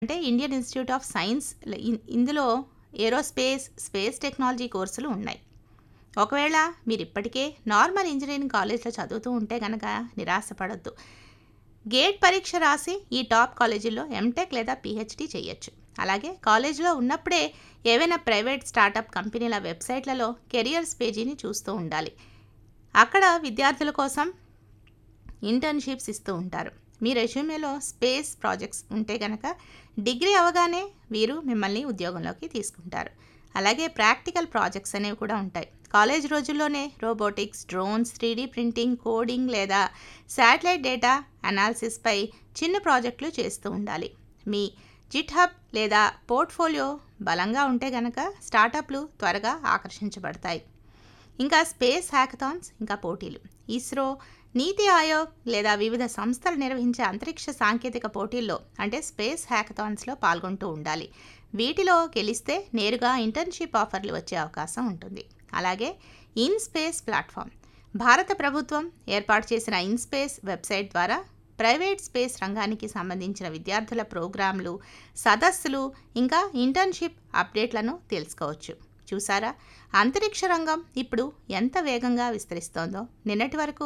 అంటే Indian institute of science ఇన్- ఇందులో ఏరోస్పేస్ స్పేస్ టెక్నాలజీ కోర్సులు ఉన్నాయి ఒకవేళ మీరు ఇప్పటికే నార్మల్ ఇంజనీరింగ్ కాలేజ్లో చదువుతూ ఉంటే కనుక నిరాశపడొద్దు గేట్ పరీక్ష రాసి ఈ టాప్ కాలేజీల్లో ఎంటెక్ లేదా పిహెచ్డి చేయొచ్చు అలాగే కాలేజీలో ఉన్నప్పుడే ఏవైనా ప్రైవేట్ స్టార్టప్ కంపెనీల వెబ్సైట్లలో కెరియర్స్ పేజీని చూస్తూ ఉండాలి అక్కడ విద్యార్థుల కోసం ఇంటర్న్షిప్స్ ఇస్తూ ఉంటారు మీ రెజ్యూమేలో స్పేస్ ప్రాజెక్ట్స్ ఉంటే కనుక డిగ్రీ అవగానే వీరు మిమ్మల్ని ఉద్యోగంలోకి తీసుకుంటారు అలాగే ప్రాక్టికల్ ప్రాజెక్ట్స్ అనేవి కూడా ఉంటాయి కాలేజ్ రోజుల్లోనే robotics drones three D printing coding లేదా శాటిలైట్ డేటా అనాలిసిస్పై చిన్న ప్రాజెక్టులు చేస్తూ ఉండాలి మీ జిట్ హబ్ లేదా పోర్ట్ఫోలియో బలంగా ఉంటే కనుక స్టార్టప్లు త్వరగా ఆకర్షించబడతాయి ఇంకా స్పేస్ హ్యాకథాన్స్ ఇంకా పోటీలు ఇస్రో నీతి ఆయోగ్ లేదా వివిధ సంస్థలు నిర్వహించే అంతరిక్ష సాంకేతిక పోటీల్లో అంటే స్పేస్ హ్యాకథాన్స్లో పాల్గొంటూ ఉండాలి వీటిలో గెలిస్తే నేరుగా ఇంటర్న్షిప్ ఆఫర్లు వచ్చే అవకాశం ఉంటుంది అలాగే ఇన్ స్పేస్ ప్లాట్ఫామ్ భారత ప్రభుత్వం ఏర్పాటు చేసిన ఇన్ స్పేస్ వెబ్సైట్ ద్వారా ప్రైవేట్ స్పేస్ రంగానికి సంబంధించిన విద్యార్థుల ప్రోగ్రాంలు సదస్సులు ఇంకా ఇంటర్న్షిప్ అప్డేట్లను తెలుసుకోవచ్చు చూసారా అంతరిక్ష రంగం ఇప్పుడు ఎంత వేగంగా విస్తరిస్తోందో నిన్నటి వరకు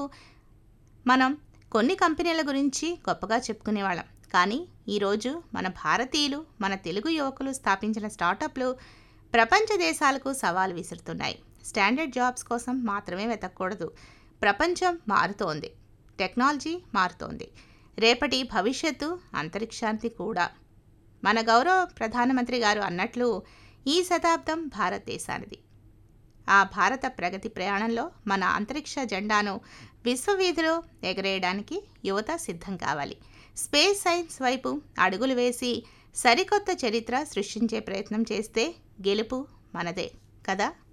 మనం కొన్ని కంపెనీల గురించి గొప్పగా చెప్పుకునేవాళ్ళం కానీ ఈరోజు మన భారతీయులు మన తెలుగు యువకులు స్థాపించిన స్టార్టప్లు ప్రపంచ దేశాలకు సవాలు విసురుతున్నాయి స్టాండర్డ్ జాబ్స్ కోసం మాత్రమే వెతకూడదు ప్రపంచం మారుతోంది టెక్నాలజీ మారుతోంది రేపటి భవిష్యత్తు అంతరిక్షానికి కూడా మన గౌరవ ప్రధానమంత్రి గారు అన్నట్లు ఈ శతాబ్దం భారతదేశానిది ఆ భారత ప్రగతి ప్రయాణంలో మన అంతరిక్ష జెండాను విశ్వవీధిలో ఎగరేయడానికి యువత సిద్ధం కావాలి స్పేస్ సైన్స్ వైపు అడుగులు వేసి సరికొత్త చరిత్ర సృష్టించే ప్రయత్నం చేస్తే గెలుపు మనదే కదా